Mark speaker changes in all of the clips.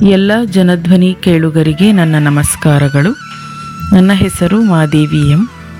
Speaker 1: ಎಲ್ಲ ಜನಧ್ವನಿ ಕೇಳುಗರಿಗೆ ನನ್ನ ನಮಸ್ಕಾರಗಳು ನನ್ನ ಹೆಸರು ಮಾದೇವಿ ಎಂ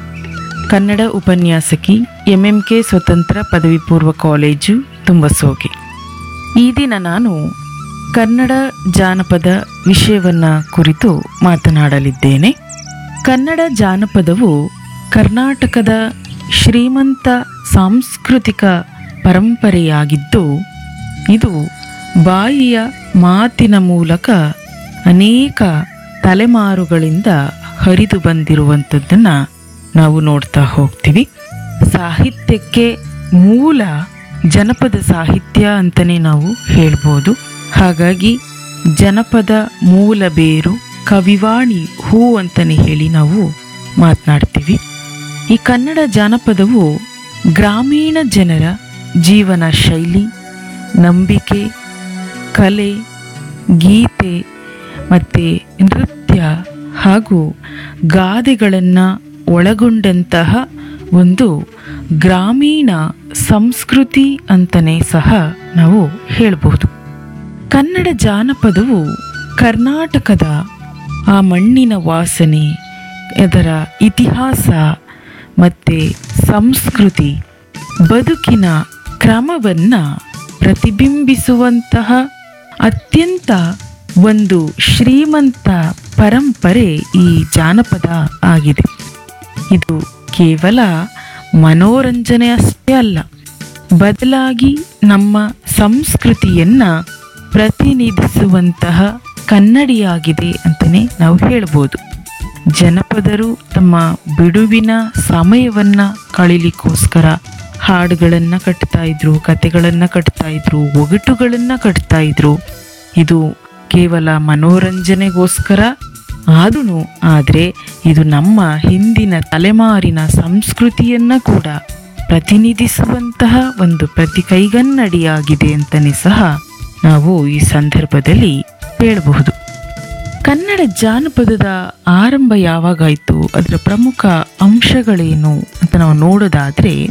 Speaker 1: ಕನ್ನಡ ಉಪನ್ಯಾಸಕಿ ಎಂಎಂಕೆ ಸ್ವತಂತ್ರ ಪದವಿ ಪೂರ್ವ ಕಾಲೇಜು ತುಂಬಸೋಗೆ ಈ ದಿನ ನಾನು ಕನ್ನಡ ಜಾನಪದ ವಿಷಯವನ್ನ ಕುರಿತು ಮಾತನಾಡಲಿದ್ದೇನೆ ಕನ್ನಡ ಜಾನಪದವು ಕರ್ನಾಟಕದ ಶ್ರೀಮಂತ ಸಾಂಸ್ಕೃತಿಕ ಪರಂಪರೆಯಾಗಿದ್ದು ಇದು ಬಾಯಿಯ ಮಾತಿನ ಮೂಲಕ ಅನೇಕ ತಲೆಮಾರುಗಳಿಂದ ಹರಿದು ಬಂದಿರುವಂಥದ್ದನ್ನು ನಾವು ನೋಡ್ತಾ ಹೋಗ್ತೀವಿ ಸಾಹಿತ್ಯಕ್ಕೆ ಮೂಲ ಜನಪದ ಸಾಹಿತ್ಯ ಅಂತಲೇ ನಾವು ಹೇಳ್ಬೋದು ಹಾಗಾಗಿ ಜನಪದ ಮೂಲ ಬೇರು ಕವಿವಾಣಿ ಹೂ ಅಂತಲೇ ಹೇಳಿ ನಾವು ಮಾತನಾಡ್ತೀವಿ ಈ ಕನ್ನಡ ಜಾನಪದವು ಗ್ರಾಮೀಣ ಜನರ ಜೀವನ ಶೈಲಿ ನಂಬಿಕೆ ಕಲೆ ಗೀತೆ ಮತ್ತು ನೃತ್ಯ ಹಾಗೂ ಗಾದೆಗಳನ್ನು ಒಳಗೊಂಡಂತಹ ಒಂದು ಗ್ರಾಮೀಣ ಸಂಸ್ಕೃತಿ ಅಂತಲೇ ಸಹ ನಾವು ಹೇಳಬಹುದು ಕನ್ನಡ ಜಾನಪದವು ಕರ್ನಾಟಕದ ಆ ಮಣ್ಣಿನ ವಾಸನೆ ಅದರ ಇತಿಹಾಸ ಮತ್ತು ಸಂಸ್ಕೃತಿ ಬದುಕಿನ ಕ್ರಮವನ್ನು ಪ್ರತಿಬಿಂಬಿಸುವಂತಹ ಅತ್ಯಂತ ಒಂದು ಶ್ರೀಮಂತ ಪರಂಪರೆ ಈ ಜಾನಪದ ಆಗಿದೆ ಇದು ಕೇವಲ ಮನೋರಂಜನೆ ಅಷ್ಟೇ ಅಲ್ಲ ಬದಲಾಗಿ ನಮ್ಮ ಸಂಸ್ಕೃತಿಯನ್ನ ಪ್ರತಿನಿಧಿಸುವಂತಹ ಕನ್ನಡಿಯಾಗಿದೆ ಅಂತಲೇ ನಾವು ಹೇಳ್ಬೋದು ಜನಪದರು ತಮ್ಮ ಬಿಡುವಿನ ಸಮಯವನ್ನ ಕಳಿಲಿಕ್ಕೋಸ್ಕರ ಹಾಡುಗಳನ್ನು ಕಟ್ತಾ ಇದ್ರು ಕತೆಗಳನ್ನು ಕಟ್ತಾ ಇದ್ರು ಒಗಟುಗಳನ್ನು ಕಟ್ತಾ ಇದ್ರು ಇದು ಕೇವಲ ಮನೋರಂಜನೆಗೋಸ್ಕರ ಆದೂ ಆದರೆ ಇದು ನಮ್ಮ ಹಿಂದಿನ ತಲೆಮಾರಿನ ಸಂಸ್ಕೃತಿಯನ್ನ ಕೂಡ ಪ್ರತಿನಿಧಿಸುವಂತಹ ಒಂದು ಪ್ರತಿ ಕೈಗನ್ನಡಿಯಾಗಿದೆ ಅಂತಲೇ ಸಹ ನಾವು ಈ ಸಂದರ್ಭದಲ್ಲಿ ಹೇಳಬಹುದು ಕನ್ನಡ ಜಾನಪದದ ಆರಂಭ ಯಾವಾಗಾಯಿತು ಅದರ ಪ್ರಮುಖ ಅಂಶಗಳೇನು ಅಂತ ನಾವು ನೋಡೋದಾದ್ರೆ